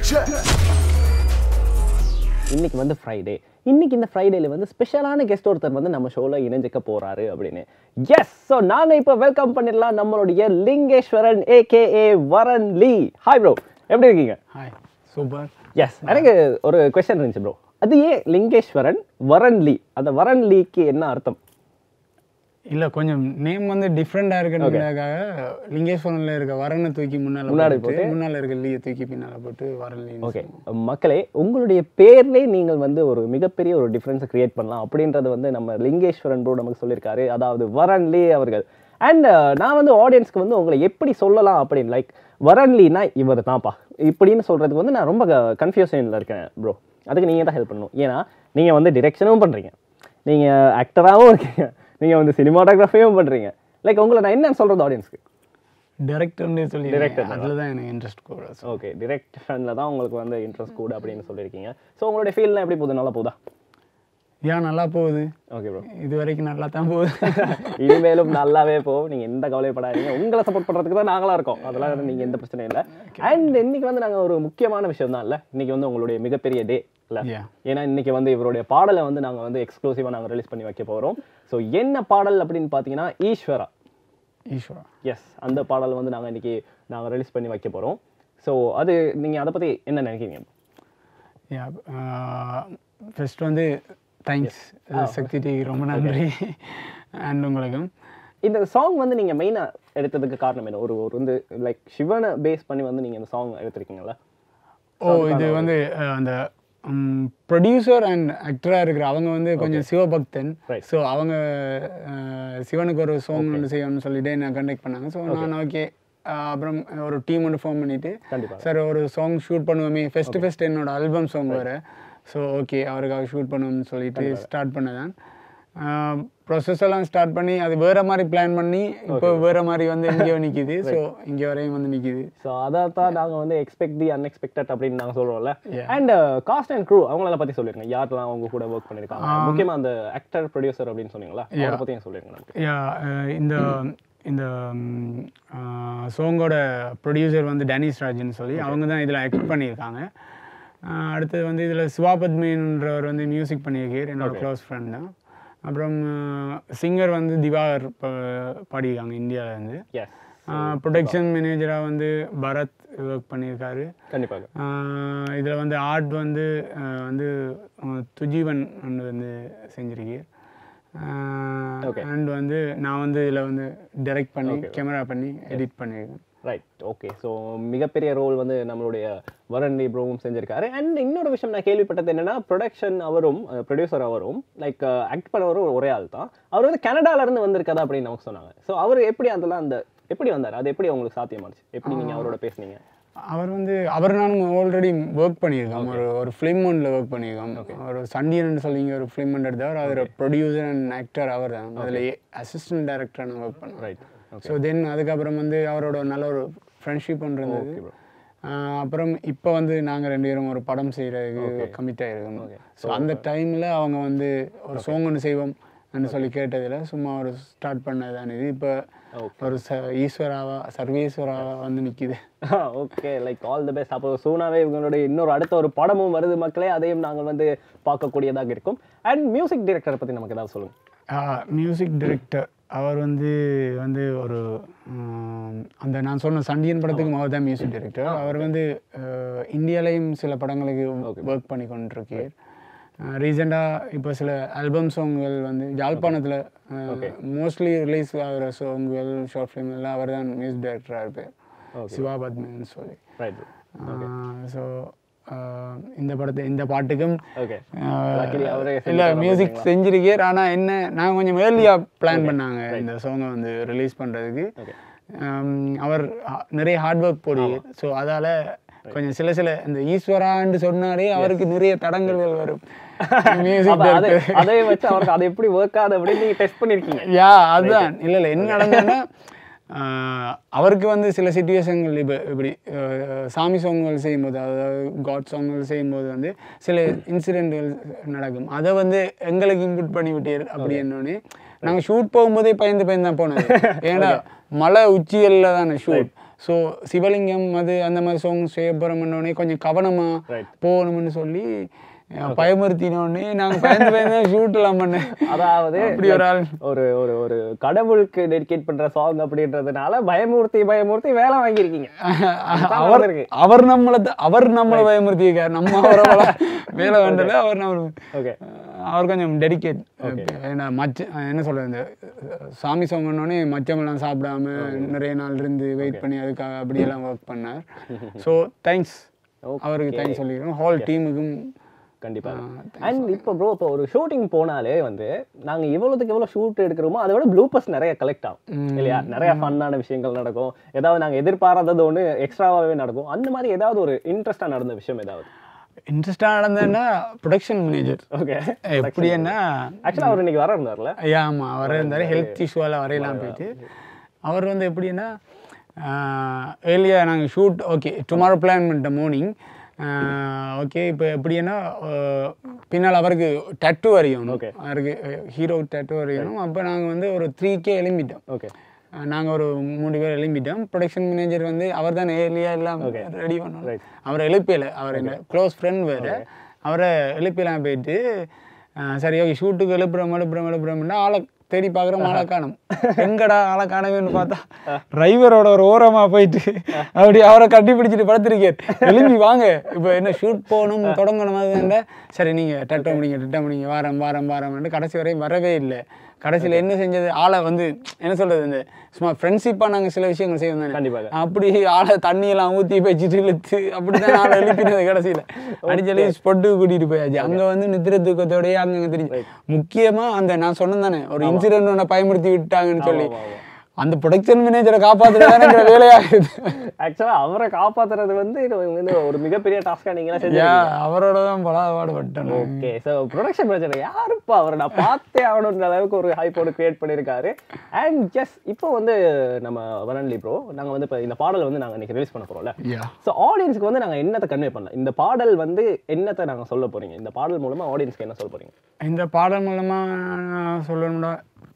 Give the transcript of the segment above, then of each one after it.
check. இன்னைக்கு வந்து Friday இன்னைக்கு இந்த ஃப்ரைடேல வந்து ஸ்பெஷலான கெஸ்ட் ஒருத்தர் வந்து நம்ம ஷோவில் இணைஞ்சிக்க போறாரு அப்படின்னு எஸ் ஸோ நாங்கள் இப்போ வெல்கம் பண்ணிடலாம் நம்மளுடைய லிங்கேஸ்வரன் ஏகேஏ வரன் லீ ஹாய் ப்ரோ எப்படி இருக்கீங்க ஹாய் சூப்பர் எஸ் எனக்கு ஒரு கொஸ்டின் இருந்துச்சு ப்ரோ அது ஏன் லிங்கேஸ்வரன் வரன் லீ அந்த வரன் லீக்கு என்ன அர்த்தம் இல்லை கொஞ்சம் நேம் வந்து டிஃப்ரெண்டாக இருக்கிறதுக்காக லிங்கேஸ்வரனில் இருக்க வரனை தூக்கி முன்னால் முன்னாடி போட்டு முன்னால் இருக்க லீயை தூக்கி பின்னால் போட்டு வரலி ஓகே மக்களே உங்களுடைய பேர்லே நீங்கள் வந்து ஒரு மிகப்பெரிய ஒரு டிஃப்ரென்ஸை கிரியேட் பண்ணலாம் அப்படின்றது வந்து நம்ம லிங்கேஸ்வரன் ப்ரோ நமக்கு சொல்லியிருக்காரு அதாவது வரன்லி அவர்கள் அண்ட் நான் வந்து ஆடியன்ஸ்க்கு வந்து உங்களை எப்படி சொல்லலாம் அப்படின்னு லைக் வரன்லினா இவர் தான்ப்பா இப்படின்னு சொல்கிறதுக்கு வந்து நான் ரொம்ப கன்ஃபியூஷனில் இருக்கேன் ப்ரோ அதுக்கு நீங்கள் தான் ஹெல்ப் பண்ணணும் ஏன்னா நீங்கள் வந்து டிரெக்ஷனும் பண்ணுறீங்க நீங்கள் ஆக்டராகவும் இருக்கீங்க நீங்கள் வந்து சினிமாட்டோகிராஃபியும் பண்ணுறீங்க லைக் உங்களை நான் என்னன்னு சொல்கிறது ஆடியன்ஸ்க்கு டேரக்டர்னு சொல்லி Director அதில் தான் எனக்கு இன்ட்ரெஸ்ட் கூட ஓகே டிரெக்ஷனில் தான் உங்களுக்கு வந்து இன்ட்ரெஸ்ட் கூட அப்படின்னு சொல்லியிருக்கீங்க ஸோ உங்களுடைய ஃபீல்ட்லாம் எப்படி போகுது நல்லா போகுதா ஏன் நல்லா போகுது ஓகே ப்ரோ இது வரைக்கும் நல்லா தான் போகுது இனிமேலும் நல்லாவே போகும் நீங்கள் எந்த கவலைப்படாதீங்க உங்களை சப்போர்ட் பண்ணுறதுக்கு தான் நாங்களாக இருக்கோம் அதெல்லாம் நீங்கள் எந்த பிரச்சனையும் இல்லை அண்ட் இன்னைக்கு வந்து நாங்கள் ஒரு முக்கியமான விஷயம் தான் இல்லை இன்னைக்கு வந்து உங்களுடைய மிகப்பெரிய டே இல்லை Yeah. ஏன்னா இன்னைக்கு வந்து இவருடைய பாடலை வந்து நாங்கள் வந்து எக்ஸ்க்ளூசிவாக நாங்கள் ரிலீஸ் பண்ணி வைக்க போகிறோம் ஸோ என்ன பாடல் அப்படின்னு பார்த்தீங்கன்னா ஈஸ்வரா ஈஸ்வரா எஸ் அந்த பாடல் வந்து நாங்கள் இன்னைக்கு நாங்கள் ரிலீஸ் பண்ணி வைக்க போகிறோம் ஸோ அது நீங்கள் அதை பற்றி என்ன நினைக்கிறீங்க யா ஃபர்ஸ்ட் வந்து தேங்க்ஸ் சக்தி டி ரொம்ப நன்றி அண்ட் உங்களுக்கும் இந்த சாங் வந்து நீங்க மெயினா எடுத்ததுக்கு காரணம் என்ன ஒரு ஒரு வந்து லைக் சிவனை பேஸ் பண்ணி வந்து நீங்க இந்த சாங் எடுத்திருக்கீங்களா ஓ இது வந்து அஹ், அந்த ப்ரொடியூசர் அண்ட் ஆக்டராக இருக்கிற அவங்க வந்து கொஞ்சம் சிவபக்தன் Right. ஸோ அவங்க அஹ், சிவனுக்கு ஒரு சாங் ஒன்று செய்யணும்னு சொல்லிட்டு என்ன கண்டக்ட் பண்ணாங்க ஸோ நான் ஓகே அப்புறம் ஒரு டீம் ஒன்று ஃபார்ம் பண்ணிட்டு கண்டிப்பா சார் ஒரு சாங் ஷூட் பண்ணுவோமே ஃபஸ்ட்டு ஃபஸ்ட் என்னோட ஆல்பம் சாங் வேறு ஸோ ஓகே அவருக்காக ஷூட் பண்ணுவோம்னு சொல்லிட்டு ஸ்டார்ட் பண்ணதான் ப்ரொசஸ் எல்லாம் ஸ்டார்ட் பண்ணி அது வேற மாதிரி பிளான் பண்ணி இப்போ வேற மாதிரி வந்து இங்கே நிற்கிது ஸோ இங்கே வரையும் வந்து நிற்கிது ஸோ அதை தான் நாங்கள் வந்து எக்ஸ்பெக்ட் தி அன்எக்ஸ்பெக்டட் அப்படின்னு நாங்கள் சொல்கிறோம்ல Yeah. And cast and crew அவங்கள பற்றி சொல்லிருங்க யாரெல்லாம் அவங்க கூட ஒர்க் பண்ணியிருக்காங்க முக்கியமாக அந்த ஆக்டர் ப்ரொடியூசர் அப்படின்னு சொன்னீங்களா அதை பற்றி சொல்லிருங்க நமக்கு யா அஹ் இந்த இந்த சோங்கோட ப்ரொடியூசர் வந்து டேனிஸ் ராஜ்னு சொல்லி அவங்க தான் இதில் ஆக்ட் பண்ணியிருக்காங்க அஹ் அடுத்தது வந்து இதில் சிவாபத்மின்றவர் வந்து மியூசிக் பண்ணியிருக்கார் என்னோட க்ளோஸ் ஃப்ரெண்ட் தான் அப்புறம் சிங்கர் வந்து திவாகர் ப- பாடியிருக்காங்க இந்தியாவிலேருந்து எஸ் ப்ரொடக்ஷன் மேனேஜராக வந்து பரத் ஒர்க் பண்ணியிருக்காரு கண்டிப்பாக இதில் வந்து ஆர்ட் வந்து அஹ், வந்து அஹ், துஜீவன் வந்து வந்து செஞ்சிருக்கீர் Okay. அண்ட் வந்து நான் வந்து இதில் வந்து டைரக்ட் பண்ணி கேமரா பண்ணி எடிட் பண்ணியிருக்கேன் ரைட் ஓகே ஸோ மிகப்பெரிய ரோல் வந்து நம்மளுடைய வரண்டி ப்ரோவும் செஞ்சிருக்காரு அண்ட் இன்னொரு விஷயம் நான் கேள்விப்பட்டது என்னன்னா ப்ரொடக்ஷன் அவரும் ப்ரொடியூசர் அவரும் லைக் ஆக்ட் பண்ணவரும் ஒரே ஆள் தான் அவர் வந்து கனடால இருந்து வந்திருக்காதா அப்படின்னு நமக்கு சொன்னாங்க ஸோ அவர் எப்படி அதெல்லாம் அந்த எப்படி வந்தார் அது எப்படி உங்களுக்கு சாத்தியமாச்சு எப்படி நீங்க அவரோட பேசுனீங்க அவர் வந்து அவர் நானும் ஆல்ரெடி ஒர்க் பண்ணியிருக்கோம் ஒரு ஒரு ஃபிலிம் ஒன்றில் ஒர்க் பண்ணியிருக்கோம் ஒரு சண்டியன் சொல்லி இங்க ஒரு ஃபிலிம் ஒன்று எடுத்தவர் அதில் ப்ரொடியூசர் அண்ட் ஆக்டர் அவர் தான் அதில் அசிஸ்டன்ட் டைரக்டராக நான் ஒர்க் பண்ணேன் ரைட் ஸோ தென் அதுக்கப்புறம் வந்து அவரோட நல்ல ஒரு ஃப்ரெண்ட்ஷிப் ஒன்று இருந்தது ஆஹ் அப்புறம் இப்போ வந்து நாங்கள் ரெண்டு பேரும் ஒரு படம் செய்கிறதுக்கு கமிட் ஆகிருக்கோம் ஸோ அந்த டைமில் அவங்க வந்து ஒரு சோங் ஒன்று செய்வோம் சொல்லி கேட்டதில் சும்மா ஒரு ஸ்டார்ட் பண்ணதுதான் இது இப்போ ஒரு ச ஈஸ்வராவா சர்வேஸ்வராவா வந்து நிற்கிது okay like all the best அப்போ சூனாவே இவங்களுடைய இன்னொரு அடுத்த ஒரு படமும் வருது மக்களே அதையும் நாங்கள் வந்து பார்க்கக்கூடியதாக இருக்கும் அண்ட் மியூசிக் டைரக்டரை பற்றி நமக்கு ஏதாவது சொல்லுங்க மியூசிக் டைரக்டர் அவர் வந்து வந்து ஒரு ஆம், அந்த நான் சொன்ன சண்டியன் படத்துக்கு அவர் தான் மியூசிக் டைரக்டர் அவர் வந்து அஹ், இந்தியாலையும் சில படங்களுக்கு ஒர்க் பண்ணி கொண்டிருக்கார் ரீசெண்டாக இப்போ சில ஆல்பம் சாங்கள் வந்து யாழ்ப்பாணத்தில் மோஸ்ட்லி ரிலீஸ் ஆகிற சாங்கள் ஷார்ட் ஃபிலிம் எல்லாம் அவர் தான் மியூசிக் டைரக்டராக இருப்பார் சிவா பத்மன் சொல்லி ரைட் ஸோ இந்த படத்தை இந்த பாட்டுக்கும் ஓகே ஆஹ் Luckily அவரே இல்ல மியூசிக் செஞ்சிருக்கார் ஆனா என்ன நான் கொஞ்சம் ஏர்லியா பிளான் பண்ணாங்க இந்த சாங்கை வந்து ரிலீஸ் பண்றதுக்கு Okay. ஆம், அவர் ஹா- நிறைய ஹார்ட் ஒர்க் போடுவார் ஸோ அதால கொஞ்சம் சில சில இந்த ஈஸ்வரான்னு சொன்னாலே அவருக்கு நிறைய தடங்கல்கள் வரும் மியூசிக் அப்ப அதை அதை வச்சு அவருக்கு அது எப்படி ஒர்க் ஆகுது அப்படின்னு நீங்க டெஸ்ட் பண்ணிருக்கீங்க யா அதுதான் இல்ல இல்ல என்ன நடந்ததுன்னா ஆஹ், அவருக்கு வந்து சில சுச்சுவேஷன்கள் இப்போ இப்படி ஆஹ், சாமி சாங்குகள் செய்யும்போது அதாவது காட் சாங்குகள் செய்யும்போது வந்து சில இன்சிடென்ட்கள் நடக்கும் அதை வந்து எங்களுக்கு இன்புட் பண்ணி விட்டார் அப்படி என்னோடனே நாங்கள் ஷூட் போகும்போதே பயந்து பயந்து தான் போனது ஏன்னா மலை உச்சிகளில் தானே ஷூட் ஸோ சிவலிங்கம் அது அந்த மாதிரி சாங் செய்ய போகிறோம்னோடனே கொஞ்சம் கவனமாக Right. போகணும்னு சொல்லி அஹ், பயமுறுத்தினோடனே நாங்கள் பயந்து பயந்து ஷூட்லாம் பண்ணேன் அதாவது அப்படி ஒரு ஆள் ஒரு ஒரு ஒரு கடவுளுக்கு டெடிகேட் பண்ற சாங் அப்படின்றதுனால பயமூர்த்தி பயமூர்த்தி வேலை வாங்கியிருக்கீங்க அதுதான் அவர் நடந்திருக்கு. அவர் நம்மளை த- அவர் நம்மளை பயமுறுத்தியிருக்கார் நம்ம அவரை வள- வேலை வேண்டல அவர் நம்ம ஓகே அவர் கொஞ்சம் டெடிகேட் என்ன மச்ச என்ன சொல்றது இந்த அஹ், சாமி சொன்னோடனே மச்சமெல்லாம் சாப்பிடாம நிறைய நாள் இருந்து வெயிட் பண்ணி அதுக்காக அப்படியெல்லாம் ஒர்க் பண்ணார் ஸோ தேங்க்ஸ் அவருக்கு தேங்க்ஸ் சொல்லிக்கிறோம் ஹால் டீமுக்கும் கண்டிப்பா அண்ட் இப்போ ப்ரோ இப்போ ஒரு ஷூட்டிங் போனாலே வந்து நாங்க எவ்வளவுக்கு எவ்வளவு ஷூட் எடுக்கிறோமோ அதை விட ப்ளூப்பர்ஸ் நிறைய கலெக்ட் ஆகும் இல்லையா நிறைய ஃபன்னான விஷயங்கள் நடக்கும் ஏதாவது நாங்க எதிர்பாராதது ஒண்ணு எக்ஸ்ட்ராவாகவே நடக்கும் அந்த மாதிரி ஏதாவது ஒரு இன்ட்ரெஸ்டா நடந்த விஷயம் ஏதாவது இன்ட்ரெஸ்டாக நடந்ததுன்னா ப்ரொடக்ஷன் மேனேஜர் ஓகே எப்படின்னா ஆக்சுவலா அவர் இன்னைக்கு வர இருந்தார்ல ஐயா ஆமாம் வர இருந்தார் ஹெல்த் இஷ்யூவால் வரையலாம் போயிட்டு அவர் வந்து எப்படின்னா ஏர்லியா நாங்கள் ஷூட் ஓகே டுமாரோ பிளான் பண்ணிட்டோம் மார்னிங் ஓகே இப்போ எப்படின்னா அஹ், பின்னால் அவருக்கு டட்டு வரையணும் Okay. அவருக்கு ஹீரோ டட்டு வரையணும் அப்போ நாங்கள் வந்து ஒரு த்ரீ கே எழும்பிட்டோம் ஓகே நாங்கள் ஒரு மூணு பேர் எழும்பிட்டோம் ப்ரொடக்ஷன் மேனேஜர் வந்து அவர் தான் ஏர்லியா எல்லாம் ரெடி பண்ணணும் Right. அவரை எழுப்பியல அவர் என்ன க்ளோஸ் ஃப்ரெண்ட் வேறு அவரை எழுப்பிலாம் போயிட்டு அஹ், சரி ஓகே ஷூட்டுக்கு எழுப்புறோம் எழுப்புறோம் எழுப்புறோம்னா ஆளை தேடி பார்க்குறோம் ஆளை காணும் எங்கடா ஆளை காணவேன்னு பார்த்தா டிரைவரோட ஒரு ஓரமா போயிட்டு அப்படி அவரை கட்டி பிடிச்சிட்டு படுத்திருக்கார் எழுப்பி வாங்க இப்போ என்ன ஷூட் போகணும் தொடங்கணும் அது சரி நீங்கள் டட்டம் முடிங்க டட்டம் முடிங்க வாரம் வாரம் வாரம் கடைசி வரையும் வரவே இல்லை கடைசியில் என்ன செஞ்சது ஆளை வந்து என்ன சொல்றது இந்த சும்மா ஃப்ரெண்ட்ஷிப்பாக நாங்கள் சில விஷயங்கள் செய்வோம் தானே கண்டிப்பாக அப்படி ஆளை தண்ணியெல்லாம் ஊற்றி வச்சுட்டு இழுத்து அப்படி தான் ஆளை எழுப்பினது கடைசியில் அடிச்சலி ஸ்பொட்டு கூட்டிகிட்டு போயாச்சு அங்கே வந்து நித்திர தூக்கத்தோடயே அங்கே தெரிஞ்சு முக்கியமாக அந்த நான் சொன்னேன் தானே ஒரு இன்சிடென்ட் ஒன்று பயமுறுத்தி விட்டாங்கன்னு சொல்லி ஆமா, ஆமா. அந்த ப்ரொடக்ஷன் மேனேஜரை காப்பாற்றுறது தானே வேலையாகுது ஆக்சுவலா அவரை காப்பாத்துறது வந்து இது வந்து ஒரு மிகப்பெரிய டாஸ்கா நீங்க செஞ்சு ஏன் அவரோட தான் படாதபாடுபட்டேன் ஓகே ஸோ ப்ரொடக்ஷன் பிரச்சனை யாருப்பா அவரை நான் பார்த்தே ஆகணுன்ற அளவுக்கு ஒரு ஹைப்போடு கிரியேட் பண்ணியிருக்காரு அண்ட் ஜஸ் இப்போ வந்து நம்ம வனன்லி ப்ரோ நாங்கள் வந்து இப்போ இந்த பாடல் வந்து நாங்கள் இன்னைக்கு ரிலீஸ் பண்ண போகிறோம்ல யா ஸோ ஆடியன்ஸ்க்கு வந்து நாங்கள் என்னத்தை கன்வே பண்ணலாம் இந்த பாடல் வந்து என்னத்தை நாங்கள் சொல்ல போறீங்க இந்த பாடல் மூலமா ஆடியன்ஸ்க்கு என்ன சொல்ல போறீங்க இந்த பாடல் மூலமாக சொல்லணும்னா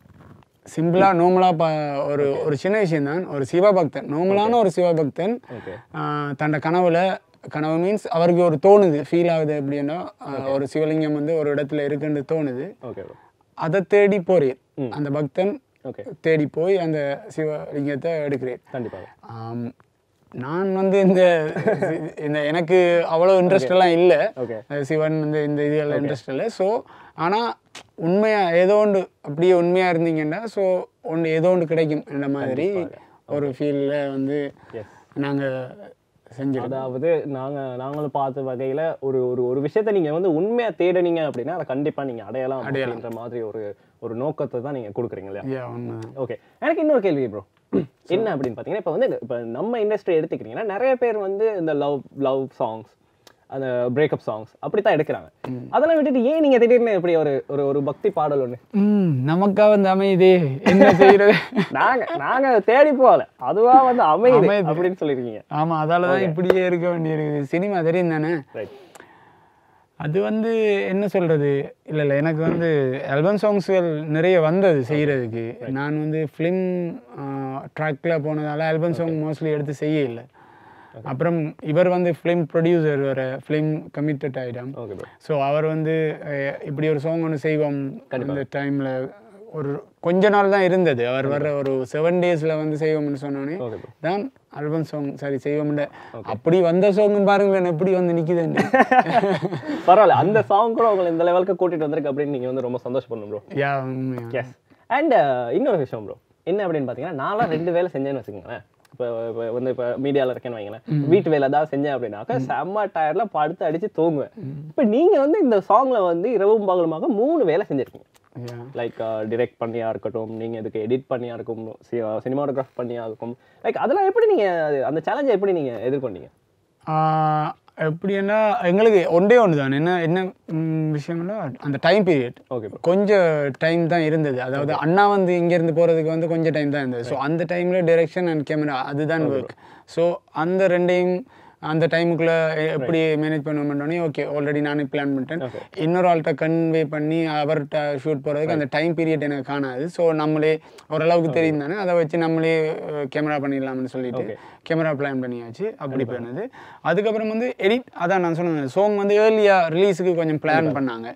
சிம்பிளாக நார்மலாக ப ஒரு ஒரு சின்ன விஷயம்தான் ஒரு சிவபக்தன் நார்மலான ஒரு சிவபக்தன் ஓகே ஆஹ் தன்னோட கனவுல கனவு மீன்ஸ் அவருக்கு ஒரு தோணுது ஃபீல் ஆகுது அப்படின்னா ஆஹ் ஒரு சிவலிங்கம் வந்து ஒரு இடத்துல இருக்குன்னு தோணுது ஓகே ப்ரோ அதை தேடி போறீர் அந்த பக்தன் ஓகே தேடி போய் அந்த சிவலிங்கத்தை எடுக்கிறீர் கண்டிப்பாக ஆம், நான் வந்து இந்த இந்த எனக்கு அவ்வளோ இன்ட்ரெஸ்ட் எல்லாம் இல்லை ஓகே சிவன் இந்த இந்த இதெல்லாம் இன்ட்ரெஸ்ட் இல்லை ஸோ ஆனால் உண்மையாக ஏதோ ஒன்று அப்படியே உண்மையாக இருந்தீங்கன்னா ஸோ ஒன்று ஏதோ ஒன்று கிடைக்கும் இந்த மாதிரி ஒரு ஃபீலில் வந்து எஸ் நாங்கள் செஞ்சிருக்கோம் அதாவது நாங்க நாங்களும் பார்த்த வகையில ஒரு ஒரு ஒரு விஷயத்தை நீங்க வந்து உண்மையா தேடுனீங்க அப்படின்னா அதை கண்டிப்பா நீங்க அடையலாம் அப்படின்ற மாதிரி ஒரு ஒரு நோக்கத்தை தான் நீங்க கொடுக்குறீங்க இல்லையா ஐயா உண்மை ஓகே எனக்கு இன்னொரு கேள்வி ப்ரோ என்ன அப்படின்னு பார்த்தீங்கன்னா இப்போ வந்து இப்போ நம்ம இண்டஸ்ட்ரி எடுத்துக்கிட்டிங்கன்னா நிறைய பேர் வந்து இந்த லவ் லவ் சாங்ஸ் அந்த பிரேக்கப் சாங்ஸ் அப்படி தான் எடுக்கிறாங்க அதெல்லாம் விட்டுட்டு ஏன் நீங்க திடீர்னு இப்படி ஒரு ஒரு ஒரு பக்தி பாடல் ஒன்று ம் நமக்கா வந்து அமையுதே என்ன செய்யறது நாங்க நாங்க தேடி போகல அதுவா வந்து அமையுது அமையுது. அப்படின்னு சொல்லியிருக்கீங்க ஆமா அதால தான் இப்படியே இருக்க வேண்டியிருக்குது சினிமா தெரியும் தானே ரைட் அது வந்து என்ன சொல்றது இல்லை இல்லை எனக்கு வந்து ஆல்பம் சாங்ஸ்கள் நிறைய வந்தது செய்யறதுக்கு நான் வந்து ஃபிலிம் ட்ராக்ல போனதால ஆல்பம் சாங் மோஸ்ட்லி எடுத்து செய்ய இல்லை அப்புறம் இவர் வந்து ஃபிலிம் ப்ரொடியூசர் வேற ஃபிலிம் கமிட்டட் ஆயிடும் ஓகே ப்ரோ ஸோ அவர் வந்து அஹ், இப்படி ஒரு சாங் ஒன்று செய்வோம் அந்த டைமில் ஒரு கொஞ்ச நாள் தான் இருந்தது அவர் வர்ற ஒரு செவன் டேஸில் வந்து செய்வோம்னு சொன்னோன்னே ஓகே ப்ரோ தான் ஆல்பம் சாங் சரி செய்வோம்ல அப்படி வந்த சாங் பாருங்களேன் எப்படி வந்து நிற்குதுன்னு பரவாயில்ல அந்த சாங் கூட உங்களை இந்த லெவலுக்கு கூட்டிட்டு வந்திருக்கு அப்படின்னு நீங்க வந்து ரொம்ப சந்தோஷப்படணும் ப்ரோ யா உண்மையா எஸ் அண்ட் இன்னொரு விஷயம் ப்ரோ என்ன அப்படின்னு பார்த்தீங்கன்னா நான்லாம் ரெண்டு வேலை செஞ்சேன்னு வச்சுக்கோங்களேன் இப்போ இப்போ வந்து இப்போ மீடியாவில் இருக்கேன்னு வைங்களேன் வீட்டு வேலை ஏதாவது செஞ்சேன் அப்படின்னாக்கா செம்ம டயர்ல படுத்து அடிச்சு தூங்குவேன் இப்போ நீங்க வந்து இந்த சாங்ல வந்து இரவும் பகலுமாக மூணு வேலை செஞ்சிருக்கீங்க யா லைக் டிரெக்ட் பண்ணியா இருக்கட்டும் நீங்க இதுக்கு எடிட் பண்ணியா இருக்கும் சினிமாட்டோகிராஃப் பண்ணியா இருக்கும் லைக் அதெல்லாம் எப்படி நீங்க அது- அந்த சேலஞ்சை எப்படி நீங்க எதிர்கொண்டீங்க ஆஹ் எப்படின்னா எங்களுக்கு ஒன்றே ஒன்று தான் என்ன என்ன ம், விஷயம்னா அந்த டைம் பீரியட் ஓகே ப்ரோ கொஞ்சம் டைம் தான் இருந்தது அதாவது அண்ணா வந்து இங்கேருந்து போகிறதுக்கு வந்து கொஞ்சம் டைம் தான் இருந்தது ஸோ அந்த டைமில் டைரக்ஷன் அண்ட் கேமரா அதுதான் ஒர்க் ஸோ அந்த ரெண்டையும் அந்த டைமுக்குள்ளே எப்படி மேனேஜ் பண்ணுவோம்னோடனே ஓகே ஆல்ரெடி நானே பிளான் பண்ணிட்டேன் Okay. இன்னொரு ஆள்கிட்ட கன்வே பண்ணி அவர்கிட்ட ஷூட் போகிறதுக்கு அந்த டைம் பீரியட் எனக்கு காணாது ஸோ நம்மளே ஓரளவுக்கு தெரியும் தானே அதை வச்சு நம்மளே கேமரா பண்ணிடலாம்னு சொல்லிட்டு Okay. கேமரா பிளான் பண்ணியாச்சு அப்படி போனது அதுக்கப்புறம் வந்து எடிட் அதான் நான் சொன்னேன் சாங் வந்து ஏர்லியாக ரிலீஸுக்கு கொஞ்சம் பிளான் பண்ணாங்க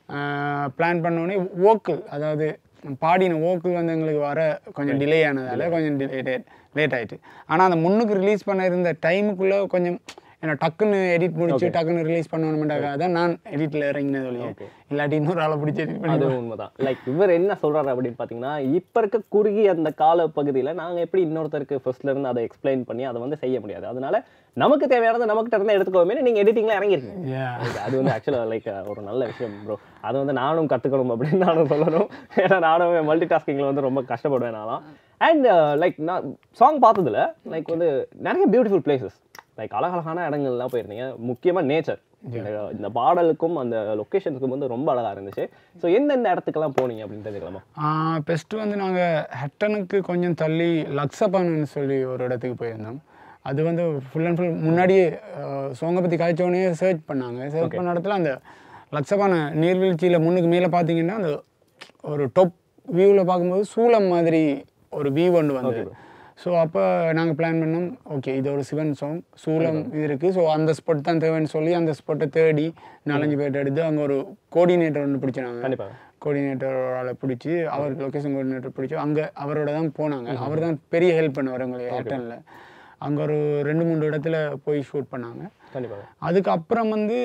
பிளான் பண்ணோடனே வோக்கல் அதாவது பாடின வோக்கல் வந்து எங்களுக்கு வர கொஞ்சம் டிலே ஆனதால கொஞ்சம் டிலே லேட் ஆயிட்டு ஆனால் அந்த முன்னுக்கு ரிலீஸ் பண்ண இருந்த டைமுக்குள்ளே கொஞ்சம் ஏன்னா டக்குன்னு எடிட் முடிச்சு டக்குன்னு ரிலீஸ் பண்ணணுமெண்டாக தான் நான் எடிட்டில் இறங்கினது வழியே இல்லாட்டி இன்னொரு ஆளை பிடிச்சி எடிட் பண்ணி அது உண்மைதான் லைக் இவர் என்ன சொல்றாரு அப்படின்னு பாத்தீங்கன்னா இப்ப இருக்க குறுகிய அந்த கால பகுதியில நாங்க எப்படி இன்னொருத்தருக்கு ஃபர்ஸ்ட்ல இருந்து அதை எக்ஸ்பிளைன் பண்ணி அதை வந்து செய்ய முடியாது அதனால நமக்கு தேவையானது நமக்கிட்ட இருந்து எடுத்துக்கோமே நீங்க எடிட்டிங்ல இறங்கிருக்கீங்க Yeah. Like, அது வந்து ஆக்சுவலாக லைக் ஒரு நல்ல விஷயம் ப்ரோ அது வந்து நானும் கற்றுக்கணும் அப்படின்னு நானும் சொல்லணும் ஏன்னா நானும் மல்டி டாஸ்கிங்கில் வந்து ரொம்ப கஷ்டப்படுவேன் நான்லாம் அண்ட் லைக் நான் சாங் பார்த்ததுல லைக் வந்து நிறைய பியூட்டிஃபுல் பிளேசஸ் லைக் அழகழகான இடங்கள்லாம் போயிருந்தீங்க முக்கியமாக நேச்சர் இந்த பாடலுக்கும் அந்த லொக்கேஷனுக்கும் வந்து ரொம்ப அழகா இருந்துச்சு ஸோ எந்தெந்த இடத்துக்கெல்லாம் போனீங்க அப்படின்னு தெரிஞ்சுக்கலாமா பெஸ்ட்டு வந்து நாங்கள் ஹட்டனுக்கு கொஞ்சம் தள்ளி லக்ஸபான்னு சொல்லி ஒரு இடத்துக்கு போயிருந்தோம் அது வந்து ஃபுல் அண்ட் ஃபுல் முன்னாடியே சோங்கை பற்றி காய்ச்சோடனே சர்ச் பண்ணாங்க சர்ச் பண்ண இடத்துல அந்த லக்ஸபான நீர்வீழ்ச்சியில் முன்னுக்கு மேலே பார்த்தீங்கன்னா அந்த ஒரு டொப் வியூவில் பார்க்கும்போது சூளம் மாதிரி ஒரு வியூ ஒன்று வந்து ஸோ அப்போ நாங்கள் பிளான் பண்ணோம் ஓகே இது ஒரு சிவன் சாங் சூளம் இது இருக்குது ஸோ அந்த ஸ்பாட் தான் தேவைன்னு சொல்லி அந்த ஸ்பாட்டை தேடி நாலஞ்சு பேர்ட்ட எடுத்து அங்கே ஒரு கோஆர்டினேட்டர் ஒன்று பிடிச்சினாங்க கண்டிப்பா கோஆர்டினேட்டர் ஆளை பிடிச்சி அவர் லொக்கேஷன் கோஆர்டினேட்டர் பிடிச்சி அங்கே அவரோட தான் போனாங்க அவர் தான் பெரிய ஹெல்ப் பண்ணுவார் எங்களுக்கு ஏர்டெல்லில் அங்கே ஒரு ரெண்டு மூணு இடத்துல போய் ஷூட் பண்ணாங்க கண்டிப்பாக அதுக்கப்புறம் வந்து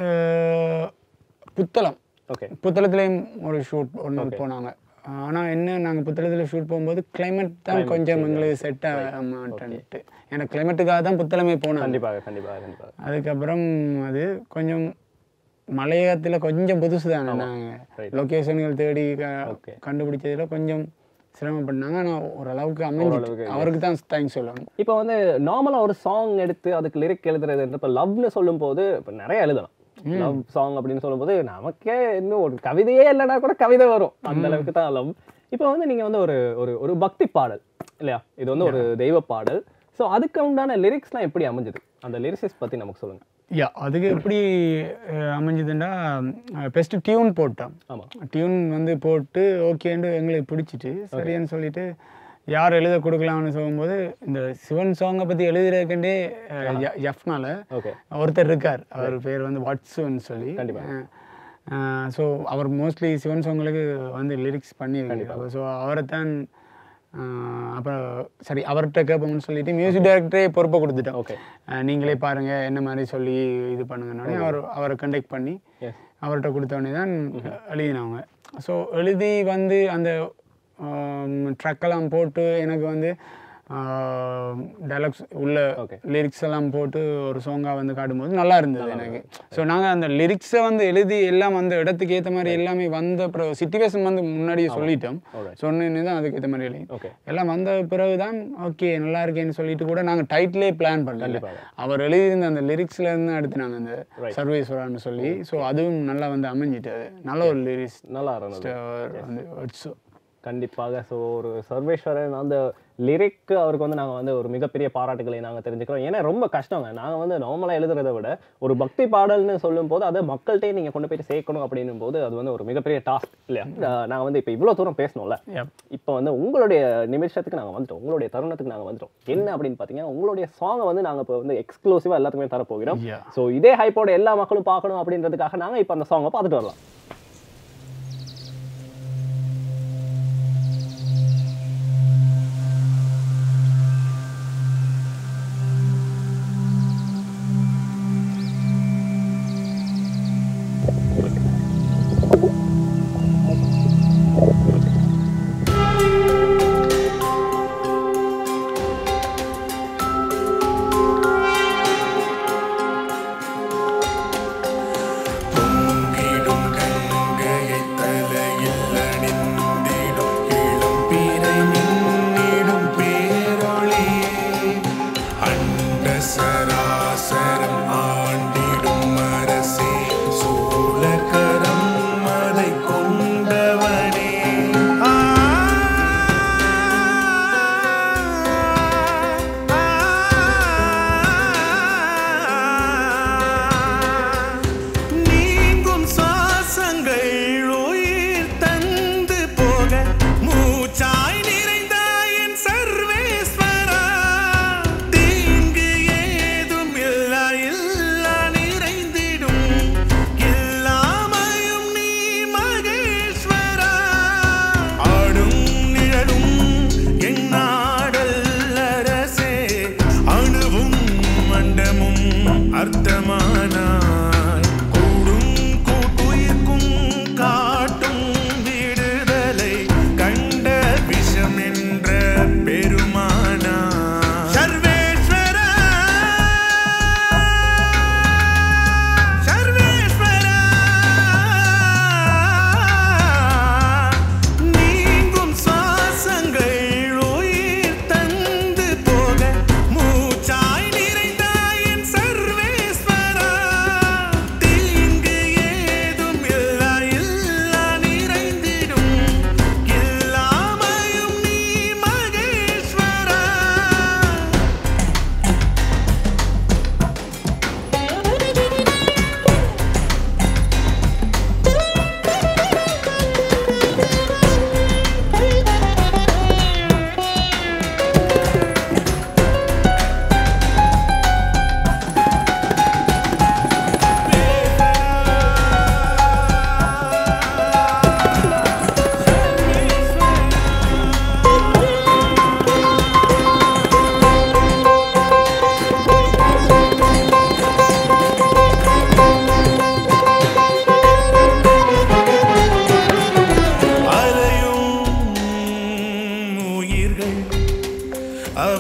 அஹ், புத்தளம் ஓகே புத்தளத்துலேயும் ஒரு ஷூட் ஒன்று போனாங்க ஆனால் என்ன நாங்கள் புத்தளத்தில் ஷூட் போகும்போது climate தான் கொஞ்சம் எங்களுக்கு செட் ஆக மாட்டேன்ட்டு ஏன்னா கிளைமேட்டுக்காக தான் புத்தளமே போனாங்க கண்டிப்பாக கண்டிப்பாக கண்டிப்பாக அதுக்கப்புறம் அது கொஞ்சம் மலையகத்தில் கொஞ்சம் புதுசு தானே நாங்கள் லொக்கேஷன்கள் தேடி க- Okay. கண்டுபிடிச்சதுல கொஞ்சம் சிரமப்பட்டாங்க ஆனால் ஓரளவுக்கு அமைஞ்சு அவருக்கு தான் தேங்க்ஸ் சொல்லணும் இப்போ வந்து நார்மலாக ஒரு சாங் எடுத்து அதுக்கு லிரிக் எழுதுறது இப்போ லவ்னு சொல்லும்போது இப்போ நிறைய எழுதலாம் லவ் சாங் அப்படின்னு சொல்லும்போது நமக்கே இன்னும் ஒரு கவிதையே இல்லைன்னா கூட கவிதை வரும் அந்த அளவுக்கு தான் லவ் இப்போ வந்து நீங்கள் வந்து ஒரு ஒரு ஒரு பக்தி பாடல் இல்லையா இது வந்து ஒரு தெய்வ பாடல் ஸோ அதுக்கு உண்டான லிரிக்ஸ்லாம் எப்படி அமைஞ்சது அந்த லிரிக்ஸஸ் பற்றி நமக்கு சொல்லுங்க யா அதுக்கு எப்படி அஹ், அமைஞ்சதுன்னா பெஸ்ட்டு டியூன் போட்டோம் ஆமாம் டியூன் வந்து போட்டு ஓகேன்னு எங்களுக்கு பிடிச்சிட்டு சரின்னு சொல்லிட்டு யார் எழுத கொடுக்கலாம்னு சொல்லும்போது இந்த சிவன் சாங்கை பற்றி எழுதுறதுக்கண்டே எஃப்னால ஓகே ஒருத்தர் இருக்கார் அவர் பேர் வந்து வாட்ஸுன்னு சொல்லி கண்டிப்பா. ஸோ அவர் மோஸ்ட்லி சிவன் சாங்களுக்கு வந்து லிரிக்ஸ் பண்ணியிருக்காரு ஸோ அவரை தான் அப்புறம் சரி அவர்கிட்ட கேட்போம்னு சொல்லிட்டு மியூசிக் டைரக்டரே பொறுப்பை கொடுத்துட்டோம் ஓகே அஹ் நீங்களே பாருங்க என்ன மாதிரி சொல்லி இது பண்ணுங்கன்னே அவர் அவரை கண்டெக்ட் பண்ணி எஸ் அவர்கிட்ட கொடுத்தோடனே தான் எழுதினவங்க ஸோ எழுதி வந்து அந்த ட்ரக்கெல்லாம் போட்டு எனக்கு வந்து டைலாக்ஸ் உள்ள Okay. லிரிக்ஸ் எல்லாம் போட்டு ஒரு சாங்காக வந்து காட்டும்போது நல்லா இருந்தது எனக்கு ஸோ நாங்கள் அந்த லிரிக்ஸை வந்து எழுதி எல்லாம் அந்த இடத்துக்கு ஏற்ற மாதிரி எல்லாமே வந்த அப்புறம் சிச்சுவேஷன் வந்து முன்னாடியே சொல்லிட்டோம் Alright. சொன்னேன்னு தான் அதுக்கு ஏற்ற மாதிரி எழுதி ஓகே எல்லாம் வந்த பிறகு தான் ஓகே நல்லா இருக்கேன்னு சொல்லிட்டு கூட நாங்கள் டைட்டிலே பிளான் பண்ணல கண்டிப்பாக. அவர் எழுதியிருந்த அந்த லிரிக்ஸ்ல இருந்து எடுத்து நாங்கள் அந்த சர்வேஸ்வரான்னு சொல்லி ஸோ அதுவும் நல்லா வந்து அமைஞ்சிட்டு அது நல்ல ஒரு லிரிக்ஸ் நல்லா இருந்தது வந்து words. கண்டிப்பாக ஸோ ஒரு சர்வேஸ்வரன் அந்த லிரிக்கு அவருக்கு வந்து நாங்கள் வந்து ஒரு மிகப்பெரிய பாராட்டுகளை நாங்கள் தெரிஞ்சுக்கிறோம் ஏன்னா ரொம்ப கஷ்டங்க நாங்கள் வந்து நார்மலாக எழுதுறதை விட ஒரு பக்தி பாடல்னு சொல்லும்போது அதை மக்கள்கிட்டே நீங்கள் கொண்டு போயிட்டு சேர்க்கணும் அப்படின்னும் போது அது வந்து ஒரு மிகப்பெரிய டாஸ்க் இல்லையா நாங்கள் வந்து இப்போ இவ்வளோ தூரம் பேசணும்ல Yep. இப்போ வந்து உங்களுடைய நிமிஷத்துக்கு நாங்கள் வந்துட்டோம் உங்களுடைய தருணத்துக்கு நாங்கள் வந்துட்டோம் என்ன அப்படின்னு பார்த்தீங்கன்னா உங்களுடைய சாங்கை வந்து நாங்கள் இப்போ வந்து எக்ஸ்க்ளூசிவாக எல்லாத்துக்குமே தரப்போகிறோம் Yeah. ஸோ இதே ஹைப்போட எல்லா மக்களும் பார்க்கணும் அப்படின்றதுக்காக நாங்கள் இப்போ அந்த சாங்கை பார்த்துட்டு வரலாம் பொங்கிடும் கண்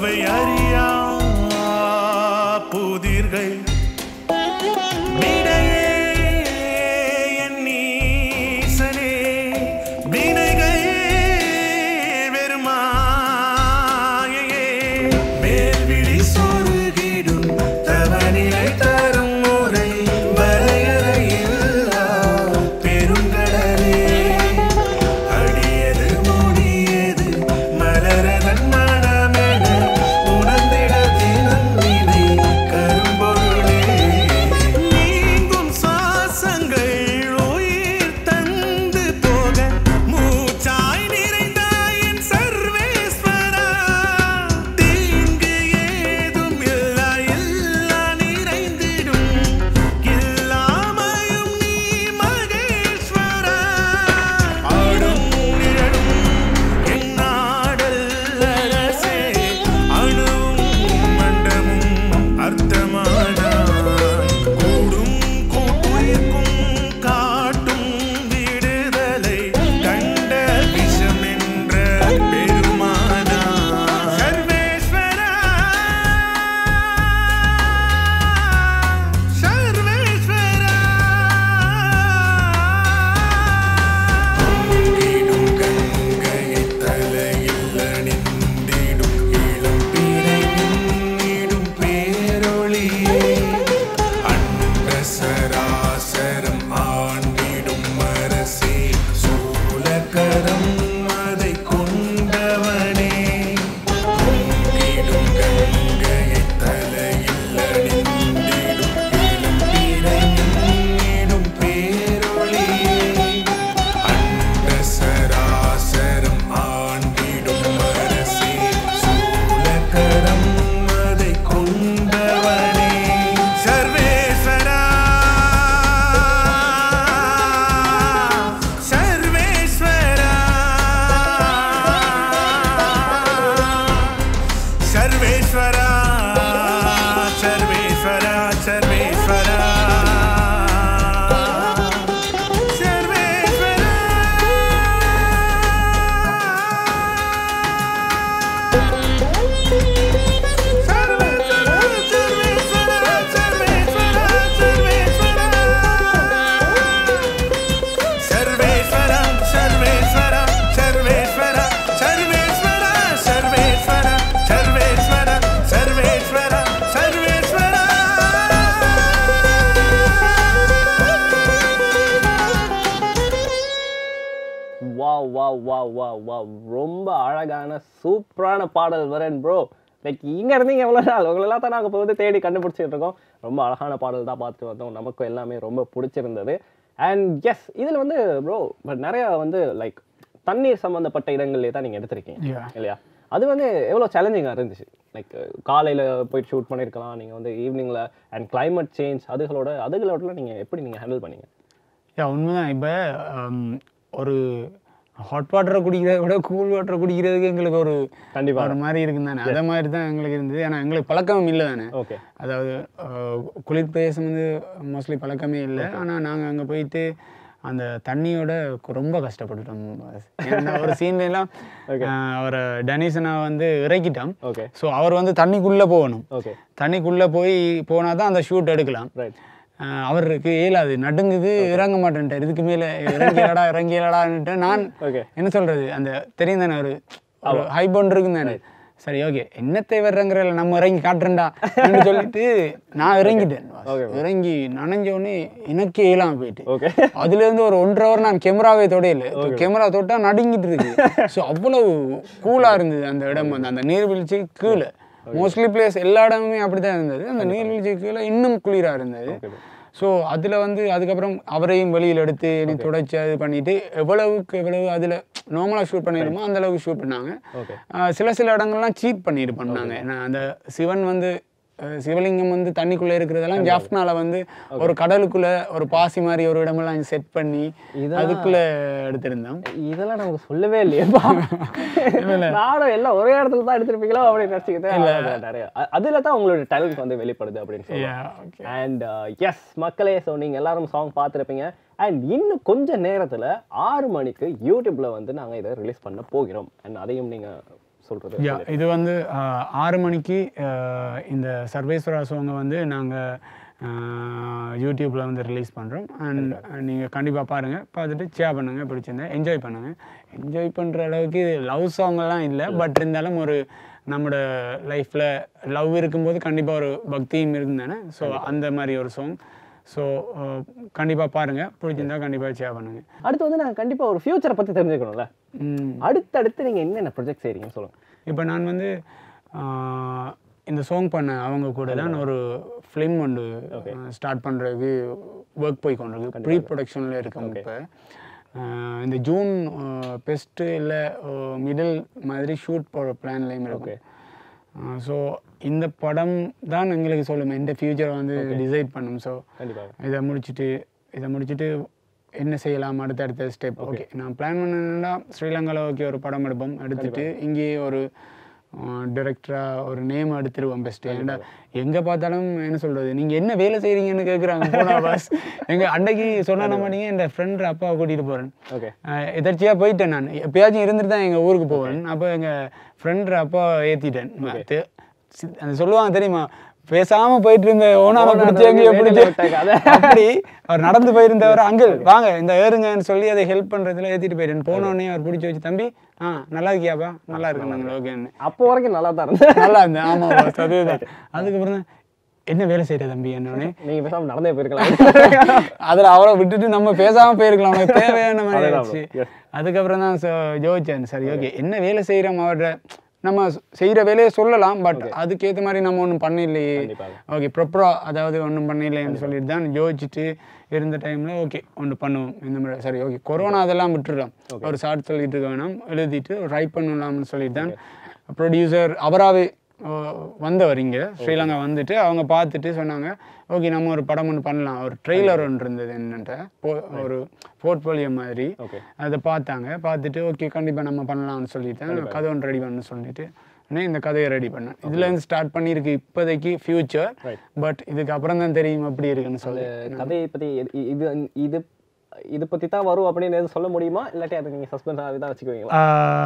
அவை அறியா புதிர்கள் விடையே என் நீசனே வினைகள் வெறுமாயையே மேல்விழி சொருகிடும் தவநிலை தரும் முறை வரையறையில்லா பெருங்கடலே அடியது முடியது மலரதன் மனமென உணர்ந்திட தினம் வினை கரும்பொருளே நீங்கும் சுவாசங்கள் உயிர் தந்து போக மூச்சாய் நிறைந்தாய் என் சர்வேஸ்வரா தீங்கு ஏதும் இல்லா எல்லா நிறைந்திடும் இல்லாமையும் நீ மகேஸ்வரா ஆடும் நிழலும் என்னாடல் அரசே அணுவும் மண்டமும் அர்த்தமானாய் கூடும் கூட்டுயிர்க்கும் காட்டும் விடுதலை கண்ட விஷம் என்ற பெருமானா சர்வேஸ்வரா சர்வேஸ்வரா கங்கையை தலையில் அணிந்திடும் இளம் பிறை மின்னிடும் பேரொளியே அண்ட சராசரம் ஆண்டிடும் அரசே சூலகரம் அதை கொண்டவனே பொங்கிடும் கங்கையை தலையில் அணிந்திடும் இளம் பிறை மின்னிடும் பேரொளியே அண்ட சராசரம் ஆண்டிடும் அரசே சூலகரம் அதை கொண்டவனே Sarveswara Sarveswara Sarveswara Sarveswara Sarveswara Sarveswara Sarveswara Sarveswara Sarveswara Sarveswara Sarveswara Sarveswara Sarveswara Sarveswara Sarveswara Sarveswara Sarveswara wow wow wow wow wow ரொம்ப அழகான சூப்பரான பாடல் வரேன் ப்ரோ லைக் இங்க இருந்தீங்க எவ்வளோ நாள் உங்களெல்லாம் தான் நாங்கள் இப்போ வந்து தேடி கண்டுபிடிச்சிட்டு இருக்கோம் ரொம்ப அழகான பாடல் தான் பார்த்துட்டு வந்தோம் நமக்கும் எல்லாமே ரொம்ப பிடிச்சிருந்தது அண்ட் எஸ் இதில் வந்து ப்ரோ பட் நிறைய வந்து லைக் தண்ணீர் சம்மந்தப்பட்ட இடங்கள்லே தான் நீங்கள் எடுத்திருக்கீங்க Yeah. இல்லையா அது வந்து எவ்வளோ சேலஞ்சிங்காக இருந்துச்சு லைக் காலையில் போயிட்டு ஷூட் பண்ணியிருக்கலாம் நீங்கள் வந்து ஈவினிங்கில் அண்ட் climate சேஞ்ச் அதுகளோட அதுகளோடலாம் நீங்கள் எப்படி நீங்கள் ஹேண்டில் பண்ணீங்க யா உண்மைதான் இப்போ ஒரு ஹாட் வாட்டரை குடிக்கிறத விட கூல் வாட்டரை குடிக்கிறதுக்கு எங்களுக்கு ஒரு கண்டிப்பா. ஒரு மாதிரி இருக்கும் தானே அதே மாதிரி தான் எங்களுக்கு இருந்தது ஏன்னா எங்களுக்கு பழக்கம் இல்லை தானே ஓகே அதாவது அஹ், குளிர் பிரதேசம் வந்து மோஸ்ட்லி பழக்கமே இல்லை ஆனால் நாங்கள் அங்கே போயிட்டு அந்த தண்ணியோட கு- ரொம்ப கஷ்டப்பட்டுட்டோம் ஏன்னா ஒரு சீன்லாம் அவரை டனீசனா வந்து இறக்கிட்டோம் ஓகே ஸோ அவர் வந்து தண்ணிக்குள்ளே போகணும் ஓகே தண்ணிக்குள்ளே போய் போனால் தான் அந்த ஷூட் எடுக்கலாம் ரைட் ஆஹ் அவருக்கு இயலாது நடுங்குது இறங்க மாட்டேன்ட்டார் இதுக்கு மேலே இறங்கியலடா இறங்கியலடான்ட்டு நான் ஓகே என்ன சொல்றது அந்த தெரியும் தானே ஒரு ஒரு ஹை பவுண்ட் இருக்கும் தானே சரி ஓகே என்னத்தை வர்றங்கிறல நம்ம இறங்கி காட்டுறேன்டா அப்படின்னு சொல்லிட்டு நான் இறங்கிட்டேன் இறங்கி நனைஞ்ச உடனே எனக்கே இயலாம போயிட்டு ஓகே அதுல இருந்து ஒரு ஒன்றரை ஹவர் நான் கேமராவே தொடையில கேமரா தொட்டா நடுங்கிட்டு இருக்கு ஸோ அவ்வளவு கூலா இருந்தது அந்த இடம் வந்து அந்த நீர்வீழ்ச்சி கீழே மோஸ்ட்லி பிளேஸ் எல்லா இடமுமே அப்படிதான் இருந்தது அந்த நீர்வீழ்ச்சி கீழே இன்னும் குளிரா இருந்தது ஸோ அதில் வந்து அதுக்கப்புறம் அவரையும் வெளியில் எடுத்து நீ துடைச்சி அது பண்ணிட்டு எவ்வளவுக்கு எவ்வளவு அதில் நார்மலாக ஷூட் பண்ணிடுமோ அந்த அளவுக்கு ஷூட் பண்ணாங்க ஓகே ஆஹ் சில சில இடங்கள்லாம் சீட் பண்ணிட்டு பண்ணாங்க ஏன்னா அந்த சிவன் வந்து அஹ் சிவலிங்கம் வந்து தண்ணிக்குள்ள இருக்கிறதெல்லாம் ஜாஃப்னால வந்து ஒரு கடலுக்குள்ள ஒரு பாசி மாதிரி ஒரு இடமெல்லாம் செட் பண்ணி இதெல்லாம் அதுக்குள்ள எடுத்திருந்தோம் இதெல்லாம் நமக்கு சொல்லவே இல்லையேப்பா நானும் எல்லாம் ஒரே இடத்துல தான் எடுத்திருப்பீங்களோ அப்படின்னு நினச்சிக்கிட்டேன் நிறைய அ- அதுல தான் உங்களோட டேலண்ட் வந்து வெளிப்படுது அப்படின்னு சொல்லலாம் அண்ட் எஸ் மக்களே ஸோ நீங்கள் எல்லாரும் சாங் பார்த்துருப்பீங்க அண்ட் இன்னும் கொஞ்ச நேரத்தில் ஆறு மணிக்கு யூடியூப்ல வந்து நாங்கள் இதை ரிலீஸ் பண்ண போகிறோம் அண்ட் அதையும் நீங்கள் சொல்றது யா இது வந்து ஆஹ், ஆறு மணிக்கு ஆஹ், இந்த சர்வேஸ்வரா சாங்கை வந்து நாங்கள் யூடியூப்பில் வந்து ரிலீஸ் பண்ணுறோம் அண்ட் நீங்கள் கண்டிப்பாக பாருங்கள் பார்த்துட்டு ஷேர் பண்ணுங்கள் பிடிச்சிருந்தா என்ஜாய் பண்ணுங்கள் என்ஜாய் பண்ணுற அளவுக்கு லவ் சாங்கெல்லாம் இல்லை பட் இருந்தாலும் ஒரு நம்மளோட லைஃப்பில் லவ் இருக்கும்போது கண்டிப்பாக ஒரு பக்தியும் இருக்கும் தானே ஸோ அந்த மாதிரி ஒரு சாங் ஸோ கண்டிப்பாக பாருங்கள் பிடிச்சிருந்தா கண்டிப்பாக ஷேர் பண்ணுங்கள் அடுத்து வந்து நாங்க கண்டிப்பா ஒரு ஃபியூச்சரை பத்தி தெரிஞ்சுக்கணும்ல ம் அடுத்தடுத்து நீங்க என்னென்ன ப்ரொஜெக்ட் செய்றீங்கன்னு சொல்லுங்க இப்போ நான் வந்து ஆஹ், இந்த சாங் பண்ண அவங்க கூட தான் ஒரு ஃபிலிம் ஒன்று ஸ்டார்ட் பண்ணுறதுக்கு ஒர்க் போய் கொண்டிருக்கு ப்ரீ ப்ரொடக்ஷனில் இருக்கோம் இப்போ இந்த ஜூன் பெஸ்ட்டு இல்லை மிடில் மாதிரி ஷூட் போகிற பிளான்லேயும் இருக்கு ஸோ இந்த படம் தான் எங்களுக்கு சொல்லும் இந்த ஃபியூச்சரை வந்து டிசைட் பண்ணும் ஸோ கண்டிப்பாக இதை முடிச்சுட்டு இதை முடிச்சுட்டு என்ன செய்யலாம் அடுத்த அடுத்த ஸ்டெப் ஓகே நான் பிளான் பண்ணேன்னா ஸ்ரீலங்காவில் ஓகே ஒரு படம் எடுப்போம் எடுத்துட்டு இங்கேயே ஒரு டிரெக்டராக ஒரு நேம் எடுத்துருவோம் பெஸ்ட்டு ஏன்னா எங்கே பார்த்தாலும் என்ன சொல்கிறது நீங்கள் என்ன வேலை செய்கிறீங்கன்னு கேட்குறாங்க போனா பாஸ் எங்கள் அன்னைக்கு சொன்ன நம்ம நீங்கள் என் ஃப்ரெண்ட் அப்பாவை கூட்டிகிட்டு போகிறேன் ஓகே எதர்ச்சியாக போயிட்டேன் நான் எப்பயாச்சும் இருந்துட்டு தான் எங்கள் ஊருக்கு போவேன் அப்போ எங்கள் ஃப்ரெண்ட் அப்பா ஏற்றிட்டேன் அந்த சொல்லுவாங்க தெரியுமா பேசாம போயிட்டு இருந்த ஓனான பிடிச்சி எங்கேயோ பிடிச்சி விட்டாங்க, அத. அப்படி அவர் நடந்து போயிருந்தவர் அங்கிள் வாங்க இந்த ஏறுங்கன்னு சொல்லி அதை ஹெல்ப் பண்றதுல ஏத்திட்டு போயிட்டேன் போன உடனே அவர் பிடிச்சி வச்சு தம்பி ஆ நல்லா இருக்கியாப்பா நல்லா இருக்கு நாங்கள் ஓகேன்னு அப்போ வரைக்கும் நல்லா தான் இருந்தது நல்லா இருந்தேன் ஆமா boss, அதுதான் அதுக்கப்புறம் தான், என்ன வேலை செய்யற தம்பி என்னோடனே நீங்க பேசாம நடந்தே போயிருக்கலாம் அதுல அவரை விட்டுட்டு நம்ம பேசாம போயிருக்கலாம் அவனுக்கு தேவையான மாதிரி அதேதான் ஆச்சு bro. Yes. அதுக்கப்புறம் தான் so யோசிச்சேன் சரி ஓகே என்ன வேலை செய்யறோம் அவர்கிட்ட நம்ம செய்யற வேலையை சொல்லலாம் பட் அதுக்கேற்ற மாதிரி நம்ம ஒன்றும் பண்ணலையே கண்டிப்பாக. ஓகே ப்ராப்பரா அதாவது ஒன்றும் பண்ணலைன்னு சொல்லிட்டு தான் யோசிச்சுட்டு இருந்த டைம்ல ஓகே ஒன்று பண்ணுவோம் இந்த மாதிரி சரி ஓகே கொரோனா அதெல்லாம் விட்டுறோம் ஒரு ஷார்ட் சொல்லிட்டு இருக்க வேணாம் எழுதிட்டு ரைட் பண்ணலாம்னு சொல்லிட்டு தான் ப்ரொடியூசர் அவராகவே வந்தவர் இங்கே ஸ்ரீலங்கா வந்துட்டு அவங்க பார்த்துட்டு சொன்னாங்க ஓகே நம்ம ஒரு படம் ஒன்று பண்ணலாம் ஒரு ட்ரெய்லர் ஒன்று இருந்தது என்னன்ட்ட போ- ஒரு போர்ட்போலியோ மாதிரி ஓகே அதை பார்த்தாங்க பார்த்துட்டு ஓகே கண்டிப்பாக நம்ம பண்ணலாம்னு சொல்லிட்டேன் கதை ஒன்று ரெடி பண்ண சொல்லிட்டு உடனே இந்த கதையை ரெடி பண்ணேன் இதுல இருந்து ஸ்டார்ட் பண்ணியிருக்கு இப்போதைக்கு ஃபியூச்சர் Right. பட் இதுக்கு அப்புறம் தான் தெரியும் எப்படி இருக்குன்னு சொல்லி கதையை பத்தி இது- இது இது இது பத்தி தான் வரும் அப்படின்னு எதுவும் சொல்ல முடியுமா இல்லாட்டி அதை நீங்க சஸ்பென்ஸாக தான் வச்சுக்குவீங்களா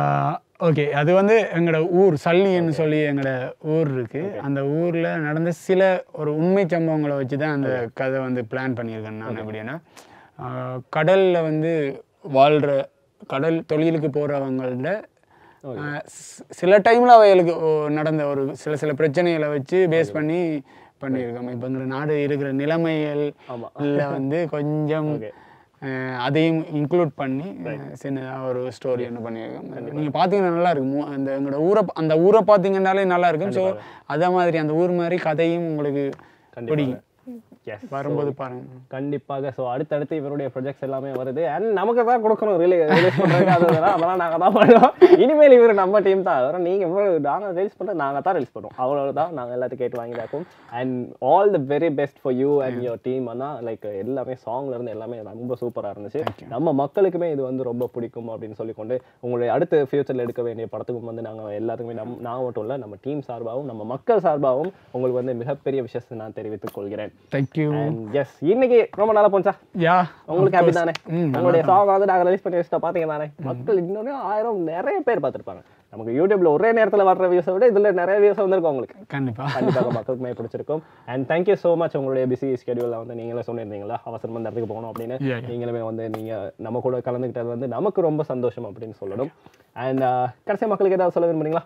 ஓகே அது வந்து எங்களோட ஊர் சல்லின்னு சொல்லி எங்களோட ஊர் இருக்கு அந்த ஊர்ல நடந்த சில ஒரு உண்மை சம்பவங்களை வச்சு தான் அந்த கதை வந்து பிளான் பண்ணியிருக்கேன் நான் எப்படின்னா ஆஹ் கடல்ல வந்து வாழ்ற கடல் தொழிலுக்கு போறவங்கள்ட ஆஹ் சி- சில டைம்ல அவைகளுக்கு ஓ- நடந்த ஒரு சில சில பிரச்சனைகளை வச்சு பேஸ் பண்ணி பண்ணியிருக்கோம் இப்போ எங்களோட நாடு இருக்கிற நிலைமைகள் ஆமா. இல்ல வந்து கொஞ்சம் அஹ் அதையும் இன்க்ளூட் பண்ணி சின்னதாக ஒரு ஸ்டோரி ஒன்று பண்ணியிருக்கோம் நீங்கள் பார்த்தீங்கன்னா நல்லா இருக்கும் மு- அந்த எங்களோட ஊரை அந்த ஊரை பார்த்தீங்கன்னாலே நல்லா இருக்கும் ஸோ அதே மாதிரி அந்த ஊர் மாதிரி கதையும் உங்களுக்கு பிடிக்கும் எஸ் வரும்போது பாருங்க கண்டிப்பாக ஸோ அடுத்தடுத்து இவருடைய ப்ரொஜெக்ட்ஸ் எல்லாமே வருது அண்ட் நமக்கு தான் கொடுக்கணும் ரிலீ ரிலீஸ் பண்ணுறது அதெல்லாம் அதெல்லாம் நாங்கள் தான் பண்ணுவோம் இனிமேல் இவர் நம்ம டீம் தான் அதெல்லாம் நீங்கள் இவ்வளோ நாங்கள் ரிலீஸ் பண்ணுறது நாங்கள் தான் ரிலீஸ் பண்ணுவோம் அவ்வளோதான் நாங்கள் எல்லாத்தையும் கேட்டு வாங்கி பார்ப்போம் and all the very best for you and your team ஆனால் லைக் எல்லாமே சாங்ல இருந்து எல்லாமே ரொம்ப சூப்பராக இருந்துச்சு நம்ம மக்களுக்குமே இது வந்து ரொம்ப பிடிக்கும் அப்படின்னு சொல்லிக்கொண்டு உங்களுடைய அடுத்த ஃபியூச்சரில் எடுக்க வேண்டிய படத்துக்கும் வந்து நாங்கள் எல்லாத்துக்குமே நம் நான் மட்டும் இல்லை நம்ம டீம் சார்பாகவும் நம்ம மக்கள் சார்பாகவும் உங்களுக்கு வந்து மிகப்பெரிய விஷயத்தை நான் தெரிவித்துக் கொள்கிறேன் தேங்க்யூ எஸ் இன்னைக்கு ரொம்ப நல்லா போச்சா யா உங்களுக்கு ஹாப்பி தானே ம், உங்களுடைய சாங் வந்து நாங்க ரிலீஸ் பண்ணி வச்சுட்டோம் பாத்தீங்க தானே மக்கள் இன்னொரு ஆயிரம் நிறைய பேர் பார்த்திருப்பாங்க நமக்கு யூடியூப்ல ஒரே நேரத்துல வர்ற வியூஸை விட இதுல நிறைய வியூஸ் வந்திருக்கும் உங்களுக்கு கண்டிப்பா கண்டிப்பாக மக்களுக்குமே பிடிச்சிருக்கும் அண்ட் தேங்க்யூ ஸோ மச் உங்களுடைய பிஸி ஸ்கெடியூலில் வந்து நீங்களே சொல்லியிருந்தீங்களா அவசரம் அந்த இடத்துக்கு போகணும் அப்படின்னு Yeah, yeah. நீங்களுமே வந்து நீங்க நம்ம கூட கலந்துக்கிட்டது வந்து நமக்கு ரொம்ப சந்தோஷம் அப்படின்னு சொல்லணும் அண்ட் கடைசி மக்களுக்கு ஏதாவது சொல்ல விரும்புறீங்களா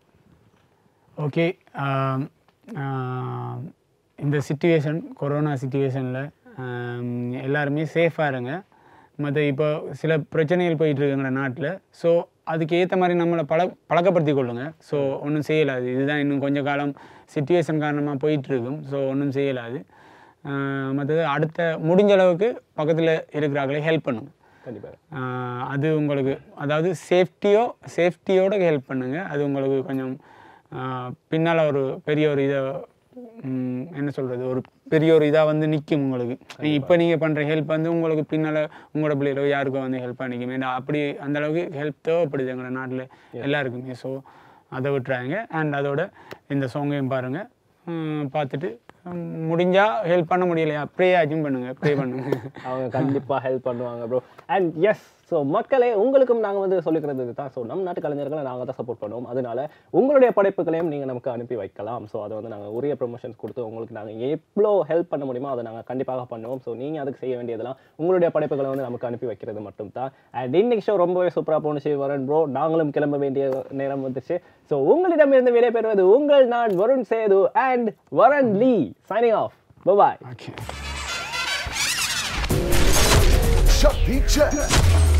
ஓகே இந்த சுச்சுவேஷன் கொரோனா சுச்சுவேஷனில் எல்லாருமே சேஃபாக இருங்க மற்ற இப்போ சில பிரச்சனைகள் போயிட்டு இருக்குங்கிற நாட்டில் ஸோ அதுக்கு ஏற்ற மாதிரி நம்மளை பழ பழக்கப்படுத்தி கொள்ளுங்க ஸோ ஒன்றும் செய்யலாது இதுதான் இன்னும் கொஞ்ச காலம் சுச்சுவேஷன் காரணமாக போயிட்டு இருக்கும் ஸோ ஒன்றும் செய்யலாது மற்றது அடுத்த முடிஞ்ச அளவுக்கு பக்கத்தில் இருக்கிறாங்களே ஹெல்ப் பண்ணுங்க கண்டிப்பாக ஆஹ் அது உங்களுக்கு அதாவது சேஃப்டியோ சேஃப்டியோட ஹெல்ப் பண்ணுங்க அது உங்களுக்கு கொஞ்சம் பின்னால் ஒரு பெரிய ஒரு இதை ம், என்ன சொல்கிறது ஒரு பெரிய ஒரு இதாக வந்து நிற்கும் உங்களுக்கு இப்போ நீங்கள் பண்ணுற ஹெல்ப் வந்து உங்களுக்கு பின்னால் உங்களோட பிள்ளைகளோ யாருக்கோ வந்து ஹெல்ப்பாக நிற்கும் ஏன்னா அப்படி அந்த அளவுக்கு ஹெல்ப் தேவைப்படுது எங்களோட நாட்டில் எல்லாருக்குமே ஸோ அதை விட்டுறாங்க அண்ட் அதோட இந்த சாங்கையும் பாருங்கள் பார்த்துட்டு ம், முடிஞ்சா ஹெல்ப் பண்ண முடியலையா ப்ரே ஆச்சும் பண்ணுங்க ப்ரே பண்ணுங்க அவங்க கண்டிப்பா ஹெல்ப் பண்ணுவாங்க ப்ரோ அண்ட் எஸ் ஸோ மக்களே உங்களுக்கும் நாங்கள் வந்து சொல்லிக்கிறது தான் ஸோ நம் நாட்டு கலைஞர்களை நாங்கள் தான் சப்போர்ட் பண்ணுவோம் அதனால உங்களுடைய படைப்புகளையும் நீங்கள் நமக்கு அனுப்பி வைக்கலாம் ஸோ அதை வந்து நாங்கள் உரிய ப்ரொமோஷன்ஸ் கொடுத்து உங்களுக்கு நாங்கள் எவ்வளோ ஹெல்ப் பண்ண முடியுமோ அதை நாங்கள் கண்டிப்பாக பண்ணுவோம் ஸோ நீங்கள் அதுக்கு செய்ய வேண்டியதெல்லாம் உங்களுடைய படைப்புகளை வந்து நமக்கு அனுப்பி வைக்கிறது மட்டும் தான் அண்ட் இன்னைக்கு ஷோ ரொம்பவே சூப்பராக போணுச்சு வரன் ப்ரோ நாங்களும் கிளம்ப வேண்டிய நேரம் வந்துச்சு ஸோ உங்களிடமிருந்து விடைபெறுவது உங்கள் நான் வருண் சேது அண்ட் வரன் லீ signing off bye okay Chuck P. Check.